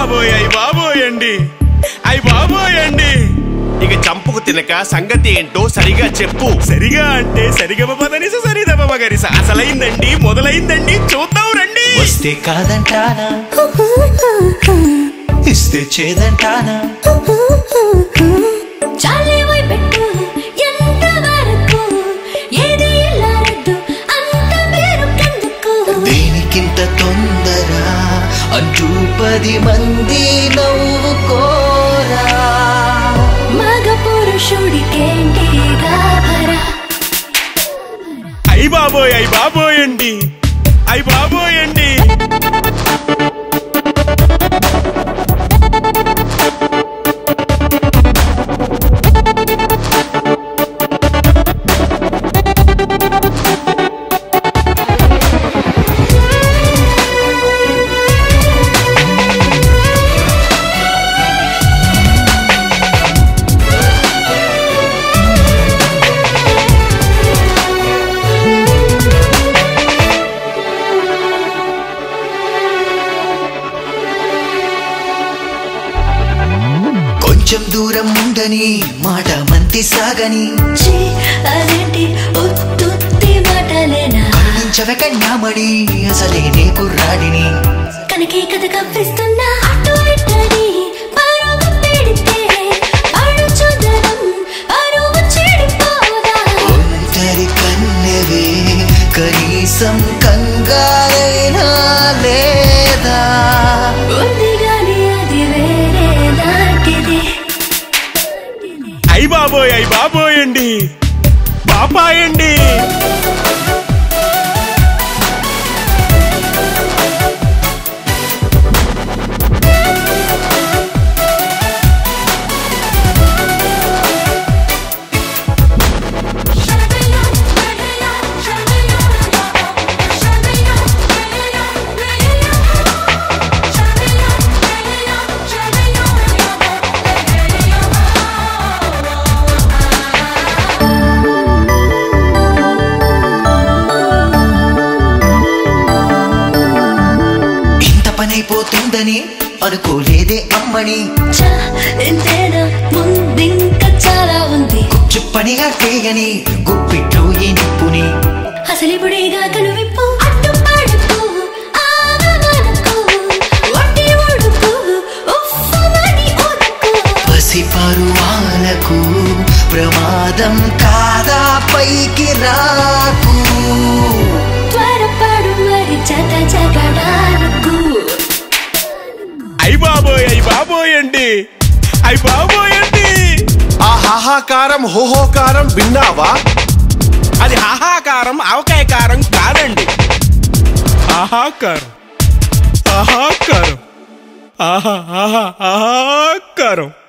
బాబోయ్ అయ్ బాబోయండి అయ్ బాబోయండి ఇక చంపుకు తినక సంగతి ఏంటో సరిగా చెప్పు సరిగా అంటే సరిగమ పదనిస సరిదమ మగరిస అసలైందండి మొదలైందండి చూద్దాం రండి వస్తే కాదంటానా ఇస్తే చేదంటానా చాలే వై పెట్టు ఎంత వరకు ఏది ఇల్లారద్దు అంత పేరు కెందుకు దేనికింత తొందర అంటూ పది మంది నవ్వుకోరా మగ పురుషుడికేంటి గాభరా అయ్ బాబోయ్ అయ్ బాబోయండి అయ్ బాబోయండి కొంచెం దూరం ఉండని మాట మంతి సాగని ఛీ, అదేంటి ఉత్తుత్తి మాటలేనా కరుణించవే కన్యామణి అసలే నీ కుర్రాడిని కనకే కథ కప్పిస్తున్నా అటు ఇట్టని పరుగు పెడితే అడు చూదరం అరువు చెడిపోదా ఒంటరి కన్నెవే కనీసం కంగారైనా లేదా ఉంది గాని అది వేరే దాటిది అయ్ బాబోయ్ అయ్ బాబోయండి పాపాయండి ఇంత పనైపోతుందని అనుకోలేదే అమ్మని ఛ, ఇంతేనా ముందింకా చాలా ఉంది చుప్పనిగా చేయని గుప్పిట్లో ఈ నిప్పుని అసలిపుడిగా కనువిప్పు అడ్డుపడుకు ఆగమనకు ఒట్టి ఉడుకు ఉఫ్ఫమని ఉదుకు పసిపారు వాళ్ళకు ప్రమాదం కాదా పైకి రాకు త్వరపడు మరి జత జగడాలకు అయ్ బాబోయ్ అయ్ బాబోయండి అయ్ బాబోయండి ఆ హాహాకారం హోహోకారం విన్నావా అది హాహాకారం ఆవకాయ కారం కాదండి ఆహాకారం ఆహాకారం ఆహా ఆహా ఆహాకారం